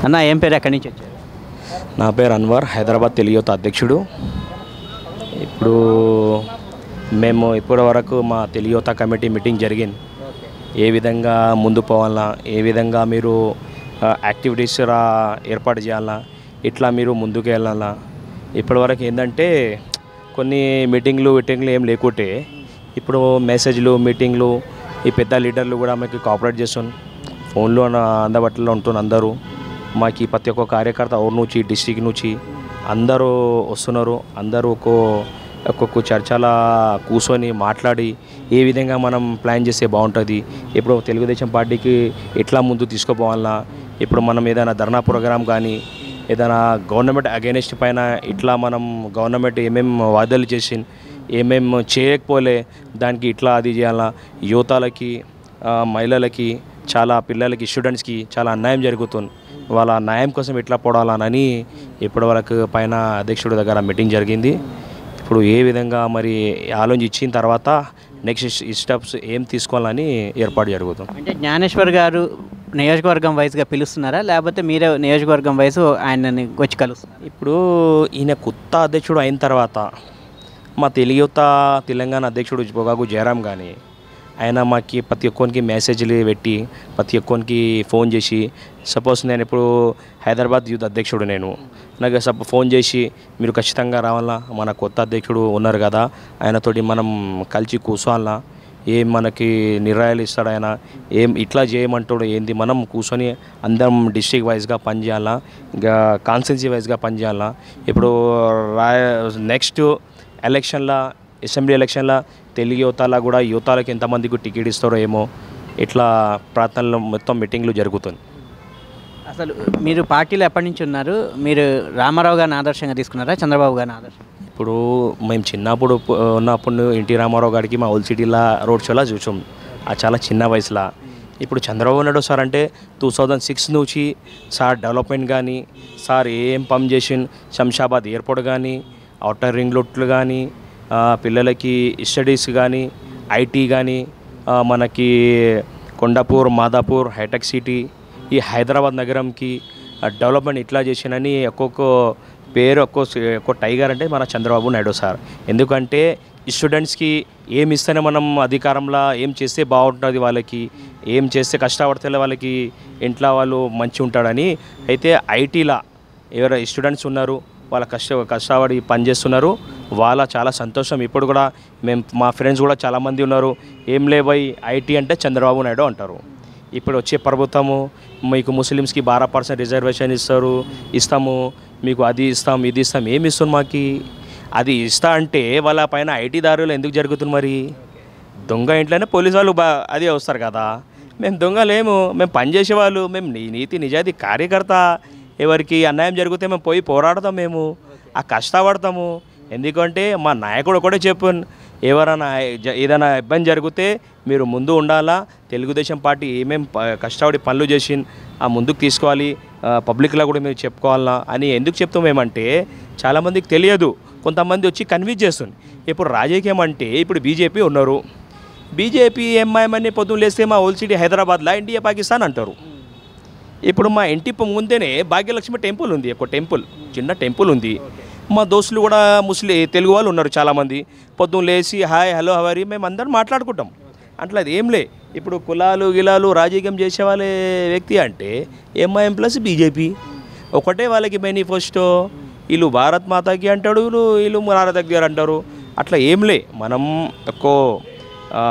అన్న ఏం పేరు ఎక్కడి నుంచి వచ్చారు నా పేరు అన్వర్ హైదరాబాద్ తెలియత అధ్యక్షుడు ఇప్పుడు మేము ఇప్పటి వరకు మా తెలియత కమిటీ మీటింగ్ జరిగింది ఏ విధంగా ముందు పోవాలా ఏ విధంగా మీరు ఆ, యాక్టివిటీస్ రా ఏర్పాటు చేయాలా ఇట్లా మీరు ముందుకు వెళ్ళాలా ఇప్పటివరకు ఏంటంటే కొన్ని మీటింగ్లు మీటింగ్లు ఏం లేకుంటే ఇప్పుడు మెసేజ్లు మీటింగ్లు ఈ పెద్ద లీడర్లు కూడా మాకు కోఆపరేట్ చేస్తున్నారు ఫోన్లో అందుబాటులో ఉంటున్నారు అందరూ మాకు ప్రతి ఒక్క కార్యకర్త ఊరు నుంచి డిస్టిక్ నుంచి అందరూ వస్తున్నారు అందరూ ఒక్కో ఒక్కొక్క చర్చల కూర్చొని మాట్లాడి ఏ విధంగా మనం ప్లాన్ చేస్తే బాగుంటుంది ఇప్పుడు తెలుగుదేశం పార్టీకి ఎట్లా ముందు తీసుకుపోవాలా ఇప్పుడు మనం ఏదైనా ధర్నా ప్రోగ్రామ్ కానీ ఏదైనా గవర్నమెంట్ అగైనెస్ట్ పైన ఇట్లా మనం గవర్నమెంట్ ఏమేం వాదాలు చేసి ఏమేం చేయకపోలే దానికి ఇట్లా అది చేయాలా యువతలకి ఆ, మహిళలకి చాలా పిల్లలకి స్టూడెంట్స్కి చాలా అన్యాయం జరుగుతుంది వాళ్ళ న్యాయం కోసం ఎట్లా పోడాలనని ఇప్పటి వరకు పైన అధ్యక్షుడి దగ్గర మీటింగ్ జరిగింది ఇప్పుడు ఏ విధంగా మరి ఆలోచన ఇచ్చిన తర్వాత నెక్స్ట్ స్టెప్స్ ఏం తీసుకోవాలని ఏర్పాటు జరుగుతుంది అంటే జ్ఞానేశ్వర్ గారు నియోజకవర్గం వైజ్గా పిలుస్తున్నారా లేకపోతే మీరే నియోజకవర్గం వైజ్ ఆయనని వచ్చి కలుస్తున్నారు ఇప్పుడు ఈయన కొత్త అధ్యక్షుడు అయిన తర్వాత మా తెలుగుత తెలంగాణ అధ్యక్షుడు పొగాకు జయరాం కానీ ఆయన మాకి ప్రతి ఒక్కరికి మెసేజ్లు పెట్టి ప్రతి ఒక్కరికి ఫోన్ చేసి సపోజ్ నేను ఇప్పుడు హైదరాబాద్ యూత్ అధ్యక్షుడు నేను నాకు సపో ఫోన్ చేసి మీరు ఖచ్చితంగా రావాలా మన కొత్త అధ్యక్షుడు ఉన్నారు కదా ఆయనతోటి మనం కలిసి కూర్చోవాలా ఏం మనకి నిర్ణయాలు ఇస్తాడు ఆయన ఏం ఇట్లా చేయమంటాడు ఏంది మనం కూర్చొని అందరం డిస్ట్రిక్ట్ వైజ్గా పనిచేయాలా ఇంకా కాన్స్టెన్సీ వైజ్గా పనిచేయాలా ఇప్పుడు రాయ నెక్స్ట్ ఎలక్షన్ల అసెంబ్లీ ఎలక్షన్ల తెలుగు యువతల కూడా యువతలకు ఎంతమందికి టికెట్ ఇస్తారో ఏమో ఇట్లా ప్రార్థనలు మొత్తం మీటింగ్లు జరుగుతుంది అసలు మీరు పార్టీలో ఎప్పటి నుంచి ఉన్నారు మీరు రామారావు గారిని ఆదర్శంగా తీసుకున్నారా చంద్రబాబు గారిని ఆదర్శం ఇప్పుడు మేము చిన్నప్పుడు పు- ఉన్నప్పుడు ఎన్టీ రామారావు గారికి మా ఓల్డ్ సిటీలో రోడ్ షోలా చూసాం ఆ చాలా చిన్న వయసులో ఇప్పుడు చంద్రబాబు నాయుడు సార్ అంటే టూ థౌజండ్ సిక్స్ నుంచి సార్ డెవలప్మెంట్ కానీ సార్ ఏం పని చేసి శంషాబాద్ ఎయిర్పోర్ట్ కానీ అవుటర్ రింగ్ రోడ్లు కానీ ఆ, పిల్లలకి స్టడీస్ కానీ ఐటీ కానీ ఆ, మనకి కొండాపూర్ మాదాపూర్ హైటెక్ సిటీ ఈ హైదరాబాద్ నగరంకి ఆ, డెవలప్మెంట్ ఇట్లా చేసినని ఒక్కొక్క పేరు ఒక్కో ఒక్కో టైగర్ అంటే మన చంద్రబాబు నాయుడు సార్ ఎందుకంటే ఈ స్టూడెంట్స్కి ఏమి ఇస్తేనే మనం అధికారంలో ఏం చేస్తే బాగుంటుంది వాళ్ళకి ఏం చేస్తే కష్టపడితే వాళ్ళకి ఇంట్లో వాళ్ళు మంచి ఉంటాడని అయితే ఐటీలా ఎవరు స్టూడెంట్స్ ఉన్నారు వాళ్ళ కష్ట కష్టపడి పని చేస్తున్నారు వాళ్ళ చాలా సంతోషం ఇప్పుడు కూడా మేము మా ఫ్రెండ్స్ కూడా చాలామంది ఉన్నారు ఏం లేబోయ్ ఐటీ అంటే చంద్రబాబు నాయుడు అంటారు ఇప్పుడు వచ్చే ప్రభుత్వము మీకు ముస్లిమ్స్కి బారా పర్సెంట్ రిజర్వేషన్ ఇస్తారు ఇస్తాము మీకు అది ఇస్తాం ఇది ఇస్తాం ఏమి ఇస్తుంది మాకి అది ఇస్తా అంటే వాళ్ళ పైన ఐటీ దారులు ఎందుకు జరుగుతుంది మరి దొంగ ఇంట్లోనే పోలీసు వాళ్ళు బా అదే వస్తారు కదా మేము దొంగలేము మేము పనిచేసే వాళ్ళు మేము నీ నీతి నిజాయితీ కార్యకర్త ఎవరికి అన్యాయం జరిగితే మేము పోయి పోరాడతాం మేము ఆ కష్టపడతాము ఎందుకంటే మా నాయకుడు ఒకటే చెప్పు ఎవరైనా జ- ఏదైనా ఇబ్బంది జరిగితే మీరు ముందు ఉండాలా తెలుగుదేశం పార్టీ ఏమేం ప- కష్టపడి పనులు చేసి ఆ ముందుకు తీసుకోవాలి ఆ, పబ్లిక్లో కూడా మీరు చెప్పుకోవాలా అని ఎందుకు చెప్తాం ఏమంటే చాలామందికి తెలియదు కొంతమంది వచ్చి కన్విన్స్ చేస్తుంది ఇప్పుడు రాజకీయం అంటే ఇప్పుడు బీజేపీ ఉన్నారు బీజేపీ ఎంఐఎం అని పొద్దున్న లేస్తే మా ఓల్డ్ సిటీ హైదరాబాద్లో ఇండియా పాకిస్తాన్ అంటారు ఇప్పుడు మా ఇంటి ప- ముందేనే భాగ్యలక్ష్మి టెంపుల్ ఉంది ఒక టెంపుల్ చిన్న టెంపుల్ ఉంది మా దోస్తులు కూడా ముస్లిం తెలుగు వాళ్ళు ఉన్నారు చాలామంది పొద్దున్న లేచి హాయ్ హలో హవరి మేము అందరం మాట్లాడుకుంటాం అట్లా అది ఏం లే ఇప్పుడు కులాలు గిలాలు రాజకీయం చేసే వాళ్ళే వ్యక్తి అంటే ఎంఐఎం ప్లస్ బీజేపీ ఒకటే వాళ్ళకి మేనిఫెస్టో వీళ్ళు భారత్ మాతాకి అంటాడు వీళ్ళు వీళ్ళు మురార దగ్గర అంటారు అట్లా ఏంలే మనం ఎక్కువ ఆ,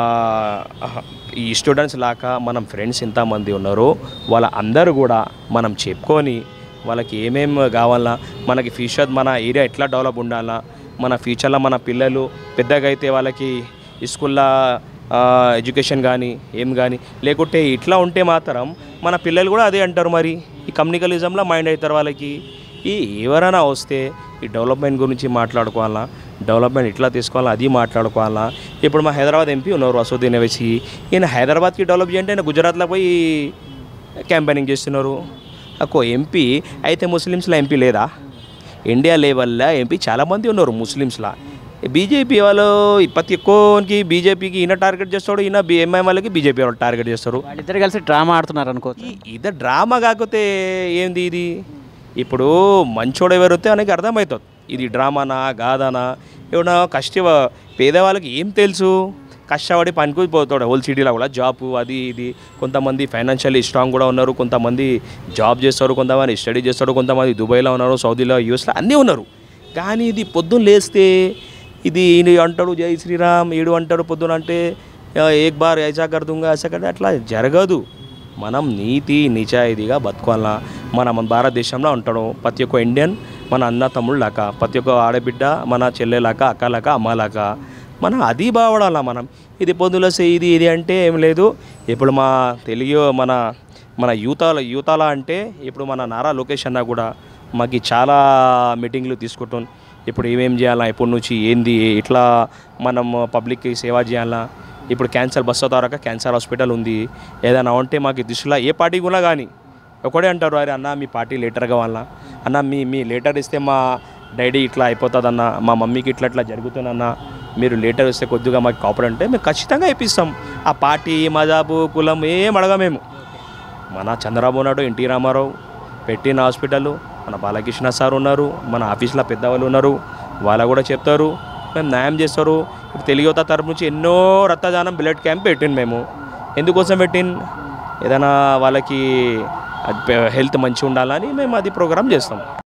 ఈ స్టూడెంట్స్ లాగా మనం ఫ్రెండ్స్ ఎంతమంది ఉన్నారో వాళ్ళ అందరూ కూడా మనం చెప్పుకొని వాళ్ళకి ఏమేం కావాలా మనకి ఫ్యూచర్ మన ఏరియా ఎట్లా డెవలప్ ఉండాలా మన ఫ్యూచర్లో మన పిల్లలు పెద్దగా అయితే వాళ్ళకి స్కూల్లో ఎడ్యుకేషన్ కానీ ఏం కానీ లేకుంటే ఇట్లా ఉంటే మాత్రం మన పిల్లలు కూడా అదే అంటారు మరి ఈ కమ్యూనికలిజంలో మైండ్ అవుతారు వాళ్ళకి ఈ ఎవరైనా వస్తే ఈ డెవలప్మెంట్ గురించి మాట్లాడుకోవాలా డెవలప్మెంట్ ఇట్లా తీసుకోవాలా అది మాట్లాడుకోవాలా ఇప్పుడు మా హైదరాబాద్ ఎంపీ ఉన్నారు అసోద్దీన్ వేసి ఈయన హైదరాబాద్కి డెవలప్ చేయంటే ఆయన గుజరాత్లో పోయి క్యాంపెయినింగ్ చేస్తున్నారు ఒక ఎంపీ అయితే ముస్లిమ్స్లో ఎంపీ లేదా ఇండియా లెవెల్లో ఎంపీ చాలామంది ఉన్నారు ముస్లిమ్స్లా బీజేపీ వాళ్ళు ప్రతి ఎక్కువకి బీజేపీకి ఈయన టార్గెట్ చేస్తాడు ఈయన ఎంఐఎం వాళ్ళకి బీజేపీ వాళ్ళు టార్గెట్ చేస్తారు వాళ్ళిద్దరు కలిసి డ్రామా ఆడుతున్నారు అనుకోవచ్చు ఈ- ఇది డ్రామా కాకపోతే ఏంది ఇది ఇప్పుడు మంచోడు ఎవరైతే ఆయనకి అర్థమవుతుంది ఇది డ్రామానా కాదానా ఏమన్నా కష్ట పేదవాళ్ళకి ఏం తెలుసు కష్టపడి పనికి పోతాడు హోల్ సిటీలో కూడా జాబ్ అది ఇది కొంతమంది ఫైనాన్షియల్లీ స్ట్రాంగ్ కూడా ఉన్నారు కొంతమంది జాబ్ చేస్తారు కొంతమంది స్టడీ చేస్తారు కొంతమంది దుబాయ్లో ఉన్నారు సౌదీలో యూఎస్లో అన్నీ ఉన్నారు కానీ ఇది పొద్దున్న లేస్తే ఇది ఈయన అంటాడు జై శ్రీరామ్ ఈడు అంటాడు పొద్దున అంటే "ఆ, ఏక్ బార్ ఐసా కర్దుంగా ఐసా కర్ అట్లా జరగదు మనం నీతి నిజాయితీగా బతుకోవాలా మన మన భారతదేశంలో ఉంటాడు ప్రతి ఒక్క ఇండియన్ మన అన్న తమ్ముడు లాగా ప్రతి ఒక్క ఆడబిడ్డ మన చెల్లెలాగా అక్కలాగా అమ్మలాగా మనం అది బావడాలా మనం ఇది పొద్దులో ఇది ఇది అంటే ఏం లేదు ఇప్పుడు మా తెలుగు మన మన యూతాల యూతాల అంటే ఇప్పుడు మన నారా లోకేష్ అన్న కూడా మాకు చాలా మీటింగ్లు తీసుకుంటాం ఇప్పుడు ఏమేం చేయాలా ఎప్పటి నుంచి ఏంది ఎట్లా మనం పబ్లిక్కి సేవ చేయాలా ఇప్పుడు క్యాన్సర్ బస్సు ద్వారా క్యాన్సర్ హాస్పిటల్ ఉంది ఏదైనా ఉంటే మాకు దిశలో ఏ పార్టీ కూడా కానీ ఒకడే అంటారు అరే అన్న మీ పార్టీ లేటర్ కావాలన్నా అన్న మీ మీ లేటర్ ఇస్తే మా డాడీ ఇట్లా అయిపోతుందన్న మా మమ్మీకి ఇట్లా ఇట్లా జరుగుతుందన్న మీరు లేటర్ ఇస్తే కొద్దిగా మాకు కాపర్ అంటే మేము ఖచ్చితంగా ఇప్పిస్తాం ఆ పార్టీ మజాబు కులం ఏం అడగా మేము మన చంద్రబాబు నాయుడు ఎన్టీ రామారావు పెట్టిన హాస్పిటల్ మన బాలకృష్ణ సార్ ఉన్నారు మన ఆఫీస్లో పెద్దవాళ్ళు ఉన్నారు వాళ్ళ కూడా చెప్తారు మేము న్యాయం చేస్తారు ఇప్పుడు తెలుగు యువత తరపు నుంచి ఎన్నో రక్తదానం బ్లడ్ క్యాంప్ పెట్టింది మేము ఎందుకోసం పెట్టిన్ ఏదైనా వాళ్ళకి హెల్త్ మంచిగా ఉండాలని మేము అది ప్రోగ్రామ్ చేస్తాం